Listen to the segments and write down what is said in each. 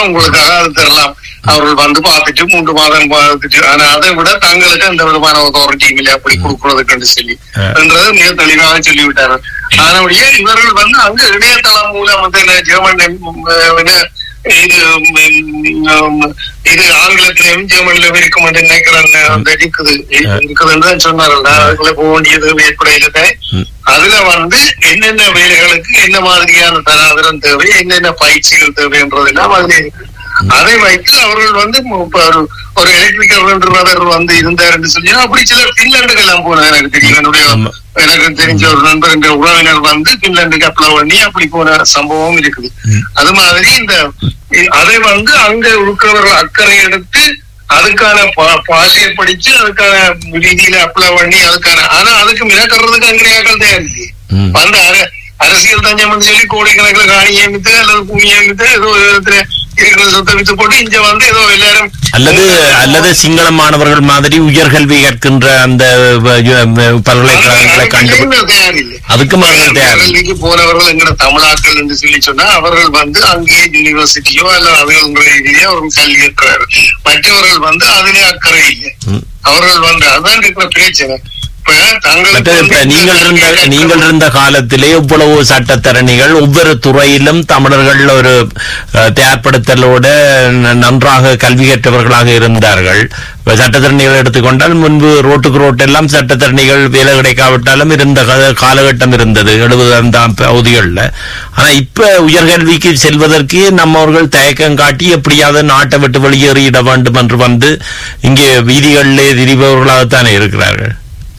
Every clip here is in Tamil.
உங்களுக்காக அது தரலாம் அவர்கள் வந்து பார்த்துட்டு மூன்று மாதம் பார்த்துட்டு ஆனா அதை விட தங்களுக்கு எந்த விதமான அத்தாரிட்டியும் இல்லை அப்படி கொடுக்கறதுக்கு சொல்லி ஆ. என்றது மிக தெளிவாக சொல்லிவிட்டார்கள் அதனுடைய இவர்கள் வந்து அங்கு இணையதளம் மூலம் வந்து இந்த ஜெர்மன் உம், என்ன, இது உம், உம், இது ஆங்கிலத்திலும் ஜெர்மனிலும் இருக்கும் என்று நினைக்கிறேன் அந்த இருக்குது இருக்குதுன்னு தான் சொன்னார்கள் நான் அதுக்குள்ள போக வேண்டியது ஏற்படையில ம். அதுல வந்து என்னென்ன வேலைகளுக்கு என்ன மாதிரியான தராதரம் தேவை என்னென்ன பயிற்சிகள் தேவைன்றதெல்லாம் அதுல இருக்கு அதை வைத்து அவர்கள் வந்து இப்ப ஒரு- ஒரு எலக்ட்ரிக்கல் வெண்டர் வந்து இருந்தார் என்று சொல்லி அப்படி சிலர் பின்லாண்டுக்கு எல்லாம் போனது எனக்கு தெரியும் என்னுடைய ஆமா. எனக்கு தெரிஞ்ச ஒரு நண்பர் என்ற உறவினர் வந்து பின்லாண்டுக்கு அப்ளை பண்ணி அப்படி போன சம்பவம் இருக்குது ம். அது மாதிரி இந்த அதை வந்து அங்க இருக்கிறவர்கள் அக்கறை எடுத்து அதுக்கான பா- பாஷையை படிச்சு அதுக்கான ரீதியில அப்ளை பண்ணி அதுக்கான ஆனா அதுக்கு மினக்கறதுக்கு அங்கனையாக்கள் தேவை இல்லையே ம். அந்த அர- அரசியல் தஞ்சம் சொல்லி கோடிக்கணக்கில் காணி ஏமித்து அல்லது பூமி ஏமித்து ஏதோ ஒரு விதத்துல இருக்கிற சொத்தை வித்து போட்டு இங்க வந்து ஏதோ எல்லாரும் அல்லது அல்லது சிங்கள மாணவர்கள் மாதிரி உயர்கல்வி கற்கின்ற அந்த வ- வ- பல்கலைக்கழகங்களை கண்டு தயாரில்லை அதுக்கு அவர்கள் தயார் கல்விக்கு போனவர்கள் எங்கட தமிழாக்கள் என்று சொல்லி சொன்னா அவர்கள் வந்து அங்கே யூனிவர்சிட்டியோ அல்ல அவர்கள் ரீதியிலே அவர்கள் கல்வி இருக்கிறார்கள் மற்றவர்கள் வந்து அதிலே அக்கறை இல்லை ம். அவர்கள் வந்து அதான் இருக்கிற பிரச்சனை இப்ப தங்களுக்கு மற்றது இப்ப வந்து நீங்கள் இருந்த நீங்கள் இருந்த காலத்திலே இவ்வளவு சட்டத்தரணிகள் ஒவ்வொரு துறையிலும் தமிழர்கள் ஒரு அஹ், தயார்படுத்தலோட ந- நன்றாக கல்வி கற்றவர்களாக இருந்தார்கள் இப்ப சட்டத்தரணிகள் எடுத்துக்கொண்டால் முன்பு ரோட்டுக்கு ரோட்டெல்லாம் சட்டத்தரணிகள் வேலை கிடைக்காவிட்டாலும் இருந்த கா- காலகட்டம் இருந்தது எழுபதாம் பகுதிகளில் ஆனா இப்ப உயர்கல்விக்கு செல்வதற்கு நம்மவர்கள் தயக்கம் காட்டி எப்படியாவது நாட்டை விட்டு வெளியேறிட வேண்டும் என்று வந்து இங்கே வீதிகளிலே திரிபவர்களாகத்தானே இருக்கிறார்கள்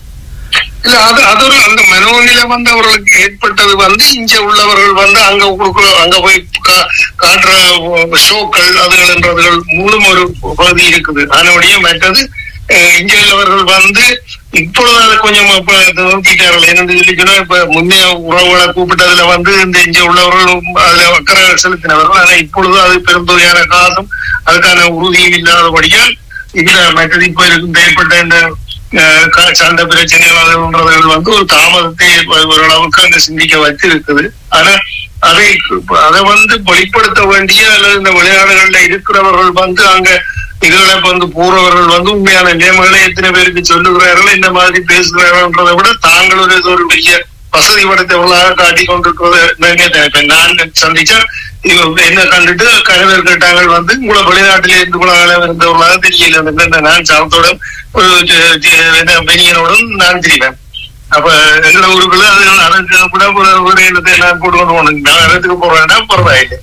இல்ல அது அது ஒரு அந்த மனோநிலை வந்து அவர்களுக்கு ஏற்பட்டது வந்து இங்க உள்ளவர்கள் வந்து அங்க கொடுக்குற அங்க போய் கா- காட்டுற ஷோக்கள் அதுகள்ன்றதுகள் மூலம் ஒரு பகுதி இருக்குது அதனுடைய மற்றது அஹ், இங்க உள்ளவர்கள் வந்து இப்பொழுது அதை கொஞ்சம் இப்ப இது நோக்கிட்டார்கள் என்னன்னு சொல்லி சொன்னா இப்ப முன்னைய உறவுகளை கூப்பிட்டதுல வந்து இந்த இங்க உள்ளவர்கள் அதுல அக்கறை செலுத்தினவர்கள் ஆனா இப்பொழுது அது பெருந்தொகையான காசும் அதுக்கான உறுதியும் இல்லாதபடியால் இந்த மற்றது இப்ப இருக்கும் ஏற்பட்ட இந்த அஹ் க- சண்டை பிரச்சனைகள் வந்து ஒரு தாமதத்தை ஓரளவுக்கு அங்க சிந்திக்க வச்சிருக்குது ஆனா அதை அதை வந்து வெளிப்படுத்த வேண்டிய அல்லது இந்த விளையாடுகள்ல இருக்கிறவர்கள் வந்து அங்க இதுகளை வந்து போறவர்கள் வந்து உண்மையான நியமங்களை எத்தனை பேருக்கு சொல்லுகிறார்கள் இந்த மாதிரி பேசுகிறார்கள்ன்றதை விட தாங்கள் ஒரு இது ஒரு பெரிய வசதி படைத்தவர்களாக காட்டிக் கொண்டிருக்கிறது நான் கேட்டேன். இப்ப நான் சந்திச்சா இவ என்ன கண்டுட்டு கணவர் கேட்டாங்க வந்து உங்களை வெளிநாட்டிலே இருந்து கூட இருந்தவர்களாக தெரியல அந்த இந்த நான் சாத்தோட ஒரு ஜ- ஜ- என்ன பெரியனோடும் நான் தெரிவேன் அப்ப எங்க ஊருக்குள்ள அது அதுக்கு கூட ஒரு ஒரு இடத்தை நான் போட்டு கொண்டு போனேன் நான் இடத்துக்கு போறேன்னா பரவாயில்லை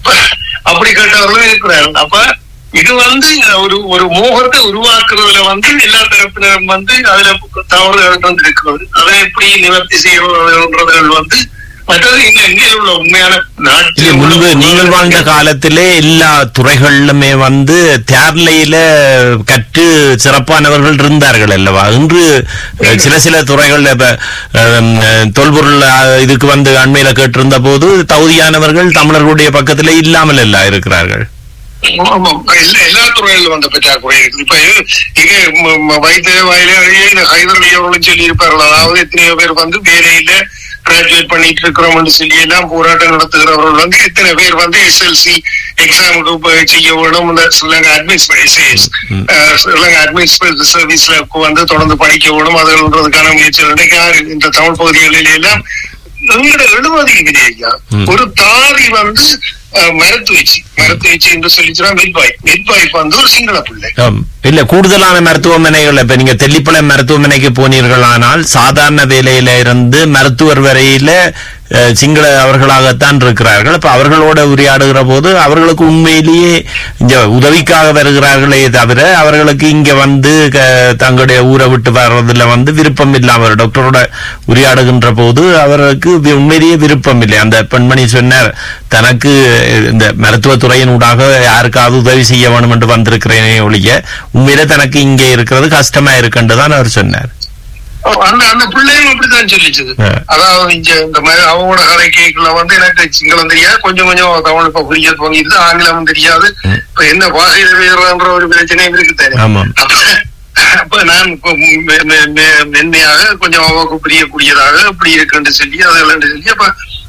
அப்படி கேட்டவர்களும் இருக்கிறார்கள் அப்ப இது வந்து ஒரு ஒரு மோகத்தை உருவாக்குறதுல வந்து எல்லா தரப்பினரும் வந்து அதுல தவறுகள் வந்து இருக்கிறது அதை எப்படி நிவர்த்தி செய்யறதுன்றது வந்து மற்றது இங்க இங்கே உள்ள உண்மையான இல்ல, நாட்டில் உள்ள முன்பு நீங்கள் வாழ்ந்த காலத்திலே எல்லா துறைகளிலுமே வந்து தேர்லையில கற்று சிறப்பானவர்கள் இருந்தார்கள் அல்லவா இன்று அஹ், சில சில துறைகள் இப்ப அஹ், தொல்பொருள் அஹ், இதுக்கு வந்து அண்மையில கேட்டிருந்த போது தகுதியானவர்கள் தமிழர்களுடைய பக்கத்திலே இல்லாமல் எல்லாம் இருக்கிறார்கள் ஆமாம் எல்லா எல்லா துறையிலும் வந்த பற்றாக்குறை இருக்குது இப்ப இங்க ம- ம- வைத்திய வாயிலே இந்த ஹைதர் அவர்களும் சொல்லி இருப்பார்கள் அதாவது எத்தனையோ பேர் வந்து வேலையில கிராஜுவேட் பண்ணிட்டு இருக்கிறோம்னு சொல்லி எல்லாம் போராட்டம் நடத்துகிறவர்கள் வந்து எத்தனை பேர் வந்து எஸ்எல்சி எக்ஸாமுக்கு செய்ய வேணும் இந்த ஸ்ரீலங்கா அட்மினிஸ்ட்ரேஷன் ஸ்ரீலங்கா அட்மினிஸ்ட்ரேட்டிவ் சர்வீஸ்ல வந்து தொடர்ந்து படிக்க வேணும் அதுன்றதுக்கான முயற்சிகள் இன்னைக்கு யாரு இந்த தமிழ் பகுதிகளில் எல்லாம் எங்களோட எழுபது இது ஐயா ம். ஒரு தாதி வந்து அஹ், மரத்துவச்சி மரத்துவச்சி என்று சொல்லிச்சுன்னா மிட்பாய் மிட்பாய் வந்து ஒரு சிங்கள பிள்ளை ஆம். இல்ல கூடுதலான மருத்துவமனைகள் இப்ப நீங்க தெல்லிப்பளம் மருத்துவமனைக்கு போனீர்களானால் சாதாரண வேலையில இருந்து மருத்துவர் வரையில அஹ், சிங்கள அவர்களாகத்தான் இருக்கிறார்கள் அப்ப அவர்களோட உரையாடுகிற போது அவர்களுக்கு உண்மையிலேயே இங்க உதவிக்காக வருகிறார்களே தவிர அவர்களுக்கு இங்க வந்து க- தங்களுடைய ஊரை விட்டு வர்றதுல வந்து விருப்பம் இல்லாமல் டாக்டரோட உரையாடுகின்ற போது அவர்களுக்கு வி- உண்மையிலேயே விருப்பம் இல்லை அந்த பெண்மணி சொன்னார் தனக்கு இந்த மருத்துவத்துறையின் ஊடாக யாருக்காவது உதவி செய்ய வேணும் என்று வந்திருக்கிறேனே ஒழிய உண்மையிலே தனக்கு இங்கே இருக்கிறது கஷ்டமா இருக்குன்னு தான் அவர் சொன்னார் அந்த அந்த பிள்ளையும் அப்படித்தான் சொல்லிச்சது ஆ. அதாவது இங்க இந்த மாதிரி அவங்களோட கதை கேட்கல வந்து எனக்கு சிங்களம் தெரியாது கொஞ்சம் கொஞ்சம் தமிழ் இப்ப புரிய துவங்கிது ஆங்கிலமும் தெரியாது ம். இப்ப என்ன பாஷையில வேறுன்ற ஒரு பிரச்சனையும் இருக்கு தானே ஆமாம் அப்ப அப்ப நான் இப்ப மெ- மெ- மெ- மென்மையாக கொஞ்சம் அவருக்கு புரியக்கூடியதாக இப்படி இருக்குன்னு சொல்லி அதுகள் சொல்லி அப்ப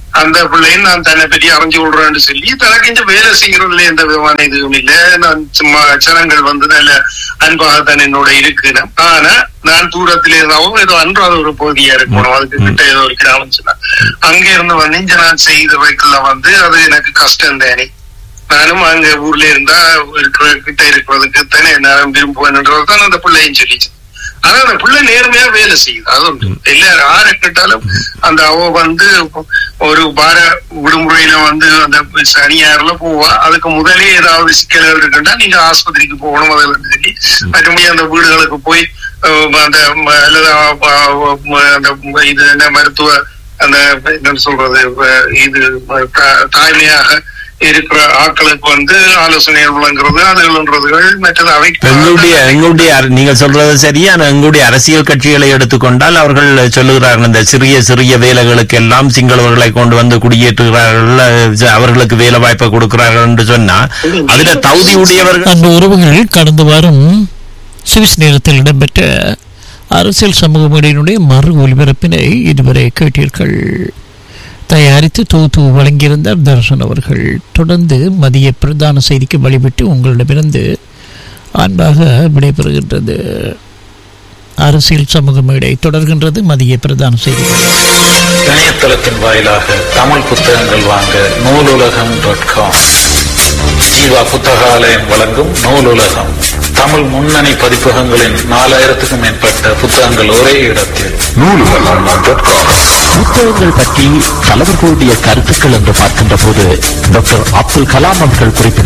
அந்த பிள்ளையும் நான் தன்னை பற்றி அறிஞ்சு கொள்றேன்னு சொல்லி தனக்கு இந்த வேலை செய்யறதுல எந்த விதமான இதுவும் இல்லை நான் சும்மா ஜனங்கள் வந்து நல்ல அன்பாக தான் என்னோட இருக்கிறேன் ஆனா நான் தூரத்துல இருந்தாவும் ஏதோ அன்றாத ஒரு பகுதியா இருக்கணும் அதுக்கு கிட்ட ஏதோ ஒரு கிராமம் சொன்னா அங்க இருந்து வந்து இங்க நான் செய்த வைக்கல வந்து அது எனக்கு கஷ்டம் தானே நானும் அங்க ஊர்ல இருந்தா இருக்கிற கிட்ட இருக்கிறதுக்கு தானே நேரம் விரும்புவேன்ன்றது தான் அந்த பிள்ளையும் சொல்லிச்சு ஆனா அந்த பிள்ளை நேர்மையா வேலை செய்யுது அது ஒன்று இல்ல யாரை கேட்டாலும் அந்த அவ வந்து ஒரு வார விடுமுறையில வந்து அந்த சனியாறுல போவா அதுக்கு முதலே ஏதாவது சிக்கல்கள் இருக்குன்னா நீங்க ஆஸ்பத்திரிக்கு போகணும் அதில் சொல்லி மறுபடியும் அந்த வீடுகளுக்கு போய் அஹ், அந்த ம- அல்லது அ- அ- அந்த இது என்ன மருத்துவ அந்த என்ன சொல்றது அஹ், இது தா- தாய்மையாக இருக்கிற ஆட்களுக்கு வந்து ஆலோசனை வழங்குறது அதுகள்ன்றதுகள் மற்றது அவை எங்களுடைய எங்களுடைய அர- நீங்க சொல்றது சரி ஆனா எங்களுடைய அரசியல் கட்சிகளை எடுத்துக்கொண்டால் அவர்கள் சொல்லுகிறார்கள் இந்த சிறிய சிறிய வேலைகளுக்கு எல்லாம் சிங்களவர்களை கொண்டு வந்து குடியேற்றுகிறார்கள் அஹ், அவர்களுக்கு வேலை வாய்ப்பை கொடுக்கிறார்கள் என்று சொன்னா அதுல தகுதி உடையவர்கள் அன்பு உறவுகள் கடந்த வாரம் சுவிஸ் நேரத்தில் இடம்பெற்ற அரசியல் சமூக மேடையினுடைய மறு ஒலிபரப்பினை இதுவரை கேட்டீர்கள் தயாரித்து தொகுத்து வழங்கியிருந்தார் தர்ஷன் அவர்கள் தொடர்ந்து மதிய பிரதான செய்திக்கு வழிபட்டு உங்களிடமிருந்து அன்பாக விடைபெறுகின்றது அரசியல் சமூக மேடை தொடர்கின்றது மதிய பிரதான செய்திகள் இணையதளத்தின் வாயிலாக தமிழ் புத்தகங்கள் வாங்க நூலுலகம் டாட் காம் ஜீவா புத்தகாலயம் வழங்கும் நூலுலகம் தமிழ் முன்னணி பதிப்பகங்களின் நாலாயிரத்துக்கும் மேற்பட்ட புத்தகங்கள் ஒரே இடத்தில் புத்தகங்கள் பற்றி தலைவர்களுடைய கருத்துக்கள் என்று பார்க்கின்ற போது டாக்டர் அப்துல் கலாம் அவர்கள் குறிப்பிட